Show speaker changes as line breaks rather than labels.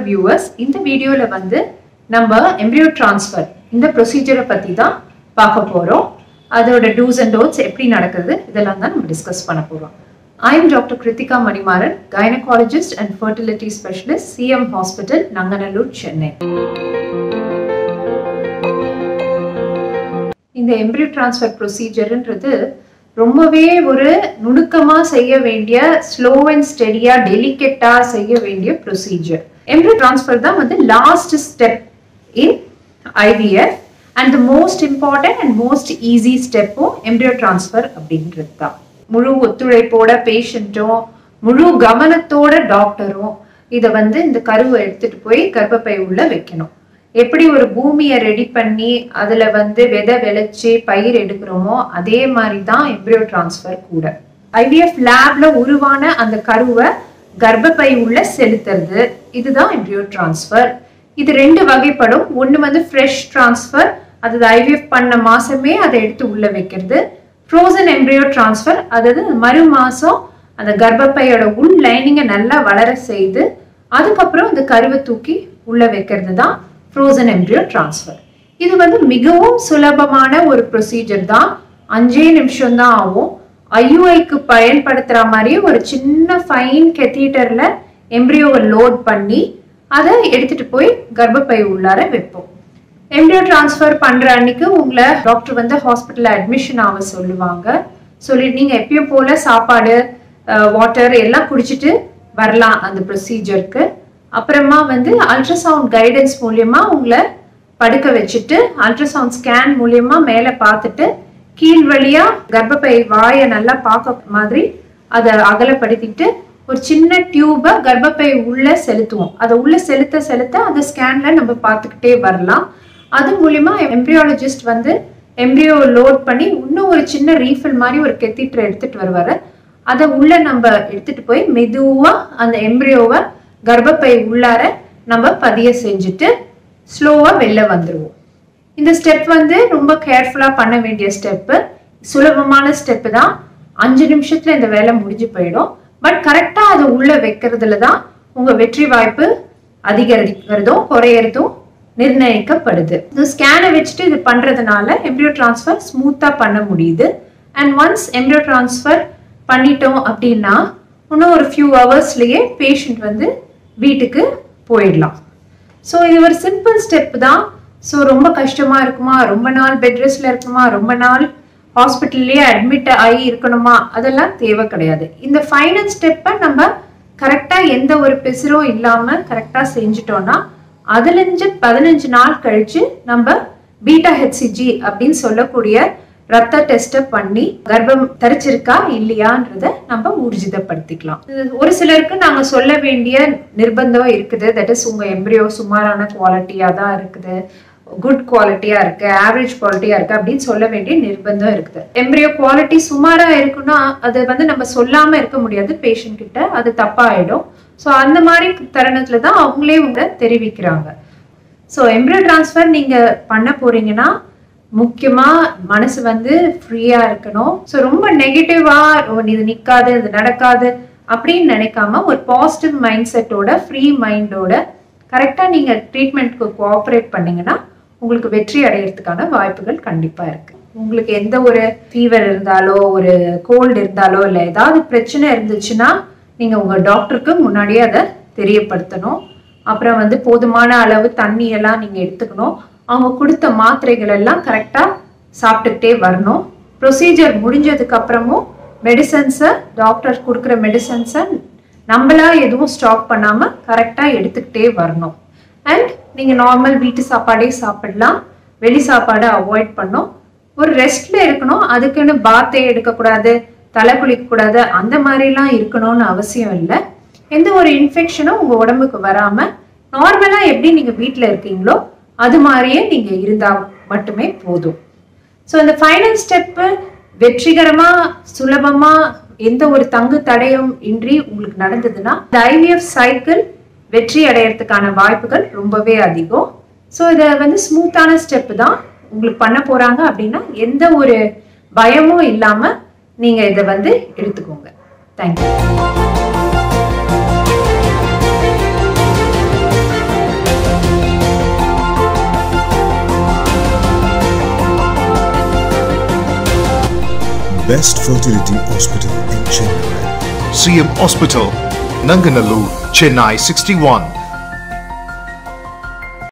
Viewers இந்த வீடியோல வந்து நம்ம எம்ப்ரியோ டிரான்ஸ்ஃபர் இந்த ப்ரொசீஜரை பத்தி தான் பார்க்க போறோம் அதோட டூஸ் அண்ட் டோட்ஸ் எப்படி நடக்குது இதெல்லாம் தான் நம்ம டிஸ்கஸ் பண்ண போறோம் I am doctor Krithika Manimaran gynaecologist and fertility specialist CM hospital Nanganallur Chennai இந்த எம்ப்ரியோ டிரான்ஸ்ஃபர் ப்ரொசீஜர்ன்றது ரொம்பவே ஒரு நுணுக்கமா செய்ய வேண்டிய ஸ்லோ அண்ட் ஸ்டெடியா டெலிகேட்டா செய்ய வேண்டிய ப்ரொசீஜர் எம்ப்ரியோ டிரான்ஸ்ஃபர் தான் வந்து last step in IVF and the most important and most easy ஸ்டெப்பும் எம்ப்ரியோ டிரான்ஸ்ஃபர் அப்படின்றது தான் முழு ஒத்துழைப்போட பேஷண்ட்டும் முழு கவனத்தோட டாக்டரும் இதை வந்து இந்த கருவை எடுத்துட்டு போய் கர்ப்பப்பை உள்ள வைக்கணும் எப்படி ஒரு பூமியை ரெடி பண்ணி அதுல வந்து விதை விளைச்சு பயிர் எடுக்கிறோமோ அதே மாதிரி தான் எம்ப்ரியோ டிரான்ஸ்ஃபர் கூட ஐவிஎஃப் லேப்ல உருவான அந்த கருவை கர்ப்பப்பை உள்ள செலுத்துறது இதுதான் எம்ப்ரியோ டிரான்ஸ்ஃபர் இது ரெண்டு வகைப்படும் ஒன்று வந்து ஃப்ரெஷ் டிரான்ஸ்ஃபர் அது ஐவிஎஃப் பண்ண மாசமே அதை எடுத்து உள்ள வைக்கிறது ஃப்ரோசன் எம்ப்ரியோ டிரான்ஸ்ஃபர் அதாவது மறு மாசம் அந்த கர்ப்பப்பையோட உள் லைனிங்கை நல்லா வளர செய்து அதுக்கப்புறம் இந்த கருவை தூக்கி உள்ள வைக்கிறது தான் ஃப்ரோசன் எம்ப்ரியோ டிரான்ஸ்ஃபர் இது வந்து மிகவும் சுலபமான ஒரு ப்ரொசீஜர் தான் அஞ்சே நிமிஷம் தான் ஆகும் ஐயுஐக்கு பயன்படுத்துற மாதிரி ஒரு சின்ன ஃபைன் கெத்தீட்டர்ல எம்ப்ரியோவை லோட் பண்ணி அதை எடுத்துட்டு போய் கர்ப்பப்பை உள்ளார வைப்போம் எம்ப்ரியோ டிரான்ஸ்ஃபர் பண்ற அன்னைக்கு உங்களை டாக்டர் வந்து ஹாஸ்பிட்டல்ல அட்மிஷன் ஆக சொல்லுவாங்க சொல்லி நீங்க எப்பயும் போல சாப்பாடு வாட்டர் எல்லாம் குடிச்சிட்டு வரலாம் அந்த ப்ரொசீஜருக்கு அப்புறமா வந்து அல்ட்ராசவுண்ட் கைடன்ஸ் மூலியமா உங்களை படுக்க வச்சுட்டு அல்ட்ராசவுண்ட் ஸ்கேன் மூலியமா மேலே பார்த்துட்டு கீழ் வழியா கர்ப்பப்பை வாயை நல்லா பார்க்க மாதிரி அதை அகலப்படுத்திட்டு ஒரு சின்ன டியூபை கர்ப்பப்பை உள்ள செலுத்துவோம் அதை உள்ள செலுத்த செலுத்த அந்த ஸ்கேன்ல நம்ம பார்த்துக்கிட்டே வரலாம் அது மூலியமா எம்ப்ரியாலஜிஸ்ட் வந்து எம்ப்ரியோ லோட் பண்ணி இன்னும் ஒரு சின்ன ரீஃபில் மாதிரி ஒரு கெத்திட்டர் எடுத்துட்டு வருவாரு அதை உள்ள நம்ம எடுத்துட்டு போய் மெதுவா அந்த எம்ப்ரியோவை கர்ப்பப்பை உள்ளார நம்ம பதிய செஞ்சுட்டு ஸ்லோவா வெளில வந்துருவோம் இந்த ஸ்டெப் வந்து ரொம்ப கேர்ஃபுல்லா பண்ண வேண்டிய ஸ்டெப்பு சுலபமான ஸ்டெப்பு தான் அஞ்சு நிமிஷத்துல இந்த வேலை முடிஞ்சு போயிடும் பட் கரெக்டா அதை உள்ள வைக்கிறதுல தான் உங்க வெற்றி வாய்ப்பு அதிகரிக்கிறதும் குறையறதும் நிர்ணயிக்கப்படுது இந்த ஸ்கேனை வச்சுட்டு இது பண்றதுனால எம்ப்ரியோ டிரான்ஸ்ஃபர் ஸ்மூத்தா பண்ண முடியுது அண்ட் ஒன்ஸ் எம்ப்ரியோ டிரான்ஸ்ஃபர் பண்ணிட்டோம் அப்படின்னா இன்னும் ஒரு ஃபியூ ஹவர்ஸ்லயே பேஷண்ட் வந்து வீட்டுக்கு போயிடலாம் ஸோ இது ஒரு சிம்பிள் ஸ்டெப் தான் ஸோ ரொம்ப கஷ்டமா இருக்குமா ரொம்ப நாள் பெட் ரெஸ்ட்ல இருக்குமா ரொம்ப நாள் ஹாஸ்பிட்டல்லையே அட்மிட் ஆகி இருக்கணுமா அதெல்லாம் தேவை கிடையாது இந்த ஃபைனல் ஸ்டெப்பை நம்ம கரெக்டாக எந்த ஒரு பெசரும் இல்லாமல் கரெக்டாக செஞ்சுட்டோம்னா அதுலேருந்து பதினஞ்சு நாள் கழிச்சு நம்ம பீட்டா ஹெச்சிஜி அப்படின்னு சொல்லக்கூடிய ரத்த டெஸ்ட்டை பண்ணி கர்ப்பம் தரிச்சிருக்கா இல்லையான்றத நம்ம ஊர்ஜிதப்படுத்திக்கலாம் ஒரு சிலருக்கு நாங்க சொல்ல வேண்டிய நிர்பந்தம் இருக்குது தட் இஸ் உங்க எம்ப்ரியோ சுமாரான குவாலிட்டியா தான் இருக்குது குட் குவாலிட்டியா இருக்கு ஆவரேஜ் குவாலிட்டியா இருக்கு அப்படின்னு சொல்ல வேண்டிய நிர்பந்தம் இருக்குது எம்ப்ரியோ குவாலிட்டி சுமாரா இருக்குன்னா அது வந்து நம்ம சொல்லாம இருக்க முடியாது பேஷண்ட் கிட்ட அது தப்பாயிடும் ஸோ அந்த மாதிரி தருணத்துல தான் அவங்களே உங்க தெரிவிக்கிறாங்க ஸோ எம்ப்ரியோ டிரான்ஸ்ஃபர் நீங்க பண்ண போறீங்கன்னா முக்கியமா மனசு வந்து ஃப்ரீயா இருக்கணும் ஸோ ரொம்ப நெகட்டிவா இது நிக்காது இது நடக்காது அப்படின்னு நினைக்காம ஒரு பாசிட்டிவ் மைண்ட் செட்டோட ஃப்ரீ மைண்டோட கரெக்டா நீங்க ட்ரீட்மெண்ட்க்கு கோஆப்ரேட் பண்ணீங்கன்னா உங்களுக்கு வெற்றி அடையிறதுக்கான வாய்ப்புகள் கண்டிப்பா இருக்கு உங்களுக்கு எந்த ஒரு ஃபீவர் இருந்தாலோ ஒரு கோல்டு இருந்தாலோ இல்லை ஏதாவது பிரச்சனை இருந்துச்சுன்னா நீங்க உங்க டாக்டருக்கு முன்னாடியே அதை தெரியப்படுத்தணும் அப்புறம் வந்து போதுமான அளவு தண்ணி எல்லாம் நீங்க எடுத்துக்கணும் அவங்க கொடுத்த மாத்திரைகள் எல்லாம் கரெக்டாக சாப்பிட்டுக்கிட்டே வரணும் ப்ரொசீஜர் முடிஞ்சதுக்கு அப்புறமும் மெடிசன்ஸை டாக்டர் கொடுக்குற மெடிசன்ஸை நம்மளா எதுவும் ஸ்டாப் பண்ணாமல் கரெக்டாக எடுத்துக்கிட்டே வரணும் அண்ட் நீங்கள் நார்மல் வீட்டு சாப்பாடே சாப்பிடலாம் வெளி சாப்பாடை அவாய்ட் பண்ணும் ஒரு ரெஸ்ட்ல இருக்கணும் அதுக்குன்னு பாத்தே எடுக்கக்கூடாது தலை குளிக்கக்கூடாது அந்த மாதிரிலாம் இருக்கணும்னு அவசியம் இல்லை எந்த ஒரு இன்ஃபெக்ஷனும் உங்கள் உடம்புக்கு வராமல் நார்மலாக எப்படி நீங்கள் வீட்டில் இருக்கீங்களோ அது மாதிரியே நீங்க இருந்தா மட்டுமே போதும் ஸோ இந்த ஃபைனல் ஸ்டெப்பு வெற்றிகரமா சுலபமா எந்த ஒரு தங்கு தடையும் இன்றி உங்களுக்கு நடந்ததுன்னா இந்த ஐவிஎஃப் சைக்கிள் வெற்றி அடையறதுக்கான வாய்ப்புகள் ரொம்பவே அதிகம் ஸோ இதை வந்து ஸ்மூத்தான ஸ்டெப் தான் உங்களுக்கு பண்ண போறாங்க அப்படின்னா எந்த ஒரு பயமும் இல்லாம நீங்க இதை வந்து எடுத்துக்கோங்க thank you
best fertility hospital in Chennai.
CM Hospital, Nanganallur, Chennai 61.